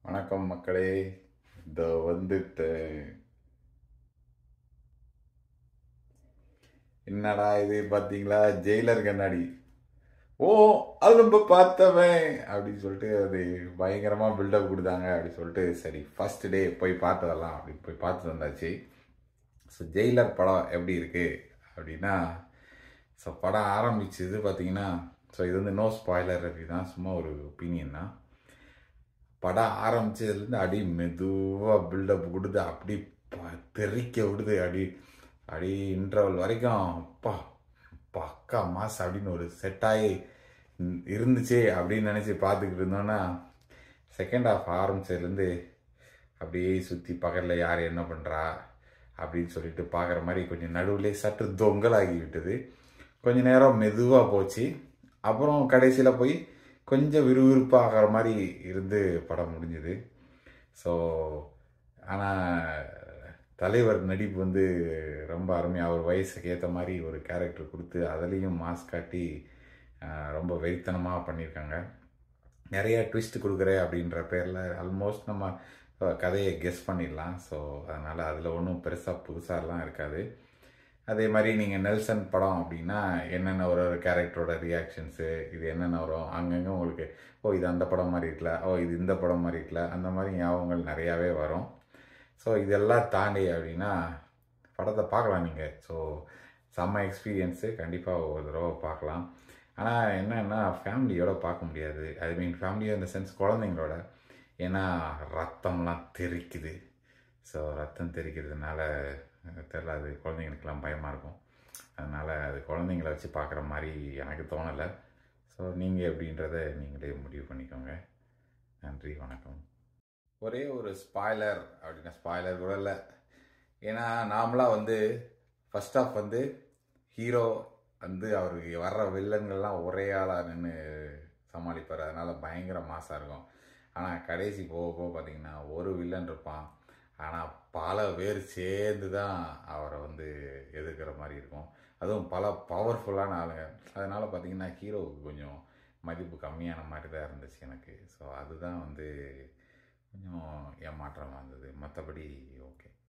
வணக்கம் மக்களே இந்த வந்துட்டேன் என்னடா இது பார்த்தீங்களா ஜெயிலர் கண்ணாடி ஓ அது நம்ம பார்த்தவன் அப்படின்னு சொல்லிட்டு அது பயங்கரமாக பில்டப் கொடுத்தாங்க அப்படின்னு சொல்லிட்டு சரி ஃபர்ஸ்ட் டே போய் பார்த்து வரலாம் அப்படின்னு போய் பார்த்து வந்தாச்சு ஸோ ஜெயிலர் படம் எப்படி இருக்கு அப்படின்னா ஸோ படம் ஆரம்பிச்சது பார்த்தீங்கன்னா ஸோ இது வந்து நோ ஸ்பாய்லர் அப்படின்னா சும்மா ஒரு ஒப்பீனியன் தான் படம் ஆரம்பிச்சதுலேருந்து அடி மெதுவாக பில்டப் கொடுத்து அப்படி ப- தெறிக்க விடுது அடி அடி இன்டர்வல் வரைக்கும் அப்பா பக்கா மாஸ் அப்படின்னு ஒரு செட்டாகி இருந்துச்சு அப்படின்னு நினச்சி பார்த்துக்கிட்டு இருந்தோன்னா செகண்ட் ஹாஃப் ஆரம்பிச்சதுலேருந்து அப்படியே சுற்றி பக்கத்தில் யார் என்ன பண்ணுறா அப்படின்னு சொல்லிட்டு பார்க்குற மாதிரி கொஞ்சம் நடுவுலே சற்று தொங்கலாகி விட்டது கொஞ்ச நேரம் மெதுவாக போச்சு அப்புறம் கடைசியில் போய் கொஞ்சம் விறுவிறுப்பாகிற மாதிரி இருந்து படம் முடிஞ்சுது ஸோ ஆனால் தலைவர் நடிப்பு வந்து ரொம்ப அருமையாக அவர் வயசுக்கு ஏற்ற மாதிரி ஒரு கேரக்டர் கொடுத்து அதுலேயும் மாஸ் காட்டி ஆஹ், ரொம்ப வெறித்தனமாக பண்ணியிருக்காங்க நிறைய ட்விஸ்ட் கொடுக்குற அப்படின்ற பேரில் ஆல்மோஸ்ட் நம்ம அஹ், கதையை கெஸ் பண்ணிடலாம் ஸோ அதனால் அதில் ஒன்றும் பெருசாக புதுசாலாம் இருக்காது அதே மாதிரி நீங்கள் நெல்சன் படம் அப்படின்னா என்னென்ன ஒரு ஒரு கேரக்டரோட ரியாக்ஷன்ஸு இது என்னென்ன வரும் அங்கங்கே உங்களுக்கு ஓ இது அந்த படம் மாதிரி இருக்கல ஓ இது இந்த படம் மாதிரி இருக்கல அந்த மாதிரி ஞாபகங்கள் நிறையாவே வரும் ஸோ இதெல்லாம் தாண்டி அப்படின்னா படத்தை பார்க்கலாம் நீங்கள் ஸோ செம்ம எக்ஸ்பீரியன்ஸு கண்டிப்பாக ஒரு தடவை பார்க்கலாம் ஆனால் என்னன்னா ஃபேமிலியோட பார்க்க முடியாது ஐ மீன் ஃபேமிலியோ இந்த சென்ஸ் குழந்தைங்களோட ஏன்னா ரத்தம்லாம் தெறிக்குது ஸோ ரத்தம் தெறிக்கிறதுனால அஹ், தெரியல அது குழந்தைங்களுக்கெல்லாம் பயமாக இருக்கும் அதனால் அது குழந்தைங்கள வச்சு பார்க்குற மாதிரி எனக்கு தோணலை ஸோ நீங்கள் எப்படின்றத நீங்களே முடிவு பண்ணிக்கோங்க நன்றி வணக்கம் ஒரே ஒரு ஸ்பாய்லர் அப்படின்னா ஸ்பாய்லர் கூட இல்லை ஏன்னா நார்மலாக வந்து ஃபர்ஸ்ட் ஆஃப் வந்து ஹீரோ வந்து அவருக்கு வர்ற வில்லன்கள்லாம் ஒரே ஆளாக நின்று சமாளிப்பார் அதனால் பயங்கர மாசாக இருக்கும் ஆனால் கடைசி போக போக பார்த்தீங்கன்னா ஒரு வில்லன் இருப்பான் ஆனால் பல பேர் சேர்ந்து தான் அவரை வந்து எதிர்க்கிற மாதிரி இருக்கும் அதுவும் பல பவர்ஃபுல்லான ஆளுங்க அதனால் பார்த்தீங்கன்னா ஹீரோவுக்கு கொஞ்சம் மதிப்பு கம்மியான மாதிரி தான் இருந்துச்சு எனக்கு ஸோ அதுதான் வந்து கொஞ்சம் ஏமாற்றமாக இருந்தது மற்றபடி ஓகே